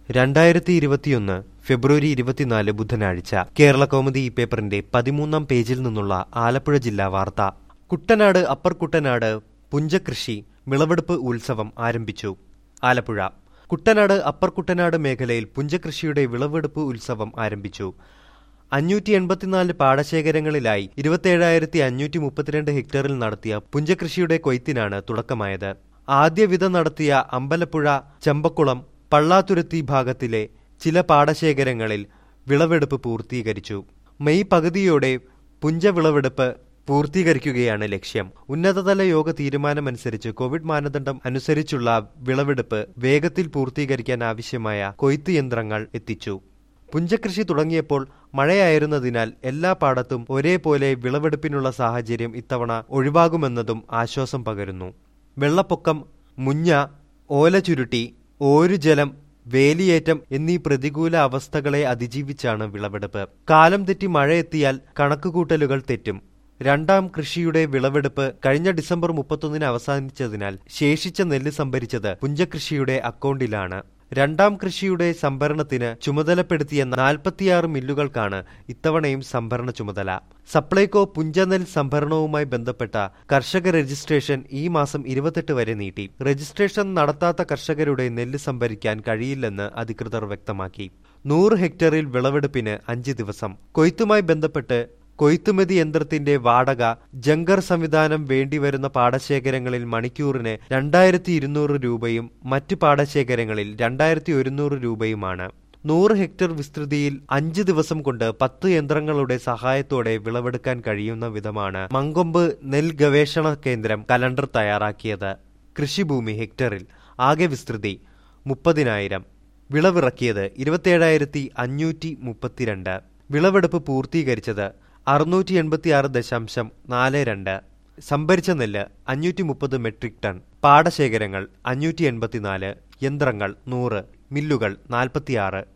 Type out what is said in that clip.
രണ്ടായിരത്തി ഇരുപത്തിയൊന്ന് ഫെബ്രുവരി ഇരുപത്തിനാല് ബുധനാഴ്ച കേരള കൗമുദി ഈ പേപ്പറിന്റെ പതിമൂന്നാം പേജിൽ നിന്നുള്ള ആലപ്പുഴ ജില്ലാ വാർത്ത കുട്ടനാട് അപ്പർ കുട്ടനാട് പുഞ്ചകൃഷി വിളവെടുപ്പ് ഉത്സവം ആരംഭിച്ചു ആലപ്പുഴ കുട്ടനാട് അപ്പർ കുട്ടനാട് മേഖലയിൽ പുഞ്ചകൃഷിയുടെ വിളവെടുപ്പ് ഉത്സവം ആരംഭിച്ചു അഞ്ഞൂറ്റി എൺപത്തിനാല് പാടശേഖരങ്ങളിലായി ഇരുപത്തിയേഴായിരത്തി അഞ്ഞൂറ്റി മുപ്പത്തിരണ്ട് ഹെക്ടറിൽ നടത്തിയ പുഞ്ചകൃഷിയുടെ കൊയ്ത്തിനാണ് തുടക്കമായത് ആദ്യ വിധ നടത്തിയ അമ്പലപ്പുഴ ചെമ്പക്കുളം പള്ളാത്തുരുത്തി ഭാഗത്തിലെ ചില പാടശേഖരങ്ങളിൽ വിളവെടുപ്പ് പൂർത്തീകരിച്ചു മെയ് പകുതിയോടെ പുഞ്ച വിളവെടുപ്പ് പൂർത്തീകരിക്കുകയാണ് ലക്ഷ്യം ഉന്നതതല യോഗ തീരുമാനമനുസരിച്ച് കോവിഡ് മാനദണ്ഡം അനുസരിച്ചുള്ള വിളവെടുപ്പ് വേഗത്തിൽ പൂർത്തീകരിക്കാൻ ആവശ്യമായ കൊയ്ത്ത് യന്ത്രങ്ങൾ എത്തിച്ചു പുഞ്ചകൃഷി തുടങ്ങിയപ്പോൾ മഴയായിരുന്നതിനാൽ എല്ലാ പാടത്തും ഒരേപോലെ വിളവെടുപ്പിനുള്ള സാഹചര്യം ഇത്തവണ ഒഴിവാകുമെന്നതും ആശ്വാസം പകരുന്നു വെള്ളപ്പൊക്കം മുഞ്ഞ ഓല ചുരുട്ടി ഓരുജലം വേലിയേറ്റം എന്നീ പ്രതികൂല അവസ്ഥകളെ അതിജീവിച്ചാണ് വിളവെടുപ്പ് കാലം തെറ്റി മഴയെത്തിയാൽ കണക്കുകൂട്ടലുകൾ തെറ്റും രണ്ടാം കൃഷിയുടെ വിളവെടുപ്പ് കഴിഞ്ഞ ഡിസംബർ മുപ്പത്തൊന്നിന് അവസാനിച്ചതിനാൽ ശേഷിച്ച നെല്ല് സംഭരിച്ചത് പുഞ്ചകൃഷിയുടെ അക്കൗണ്ടിലാണ് രണ്ടാം കൃഷിയുടെ സംഭരണത്തിന് ചുമതലപ്പെടുത്തിയ നാൽപ്പത്തിയാറ് മില്ലുകൾക്കാണ് ഇത്തവണയും സംഭരണ ചുമതല സപ്ലൈകോ പുഞ്ചനെൽ സംഭരണവുമായി ബന്ധപ്പെട്ട കർഷക രജിസ്ട്രേഷൻ ഈ മാസം ഇരുപത്തെട്ട് വരെ നീട്ടി രജിസ്ട്രേഷൻ നടത്താത്ത കർഷകരുടെ നെല്ല് സംഭരിക്കാൻ കഴിയില്ലെന്ന് അധികൃതർ വ്യക്തമാക്കി നൂറ് ഹെക്ടറിൽ വിളവെടുപ്പിന് അഞ്ച് ദിവസം കൊയ്ത്തുമായി ബന്ധപ്പെട്ട് കൊയ്ത്തുമതി യന്ത്രത്തിന്റെ വാടക ജങ്കർ സംവിധാനം വേണ്ടിവരുന്ന പാടശേഖരങ്ങളിൽ മണിക്കൂറിന് രണ്ടായിരത്തി ഇരുന്നൂറ് രൂപയും മറ്റ് പാടശേഖരങ്ങളിൽ രണ്ടായിരത്തി ഒരുന്നൂറ് രൂപയുമാണ് നൂറ് ഹെക്ടർ വിസ്തൃതിയിൽ അഞ്ച് ദിവസം കൊണ്ട് പത്ത് യന്ത്രങ്ങളുടെ സഹായത്തോടെ വിളവെടുക്കാൻ കഴിയുന്ന വിധമാണ് മങ്കൊമ്പ് നെൽ ഗവേഷണ കേന്ദ്രം കലണ്ടർ തയ്യാറാക്കിയത് കൃഷിഭൂമി ഹെക്ടറിൽ ആകെ വിസ്തൃതി മുപ്പതിനായിരം വിളവിറക്കിയത് ഇരുപത്തിയേഴായിരത്തി അഞ്ഞൂറ്റി മുപ്പത്തിരണ്ട് വിളവെടുപ്പ് പൂർത്തീകരിച്ചത് അറുന്നൂറ്റി എൺപത്തി ആറ് ദശാംശം നാല് രണ്ട് സംഭരിച്ച നെല്ല് അഞ്ഞൂറ്റി മുപ്പത് മെട്രിക് ടൺ പാടശേഖരങ്ങൾ അഞ്ഞൂറ്റി എൺപത്തിനാല് യന്ത്രങ്ങൾ നൂറ് മില്ലുകൾ നാൽപ്പത്തിയാറ്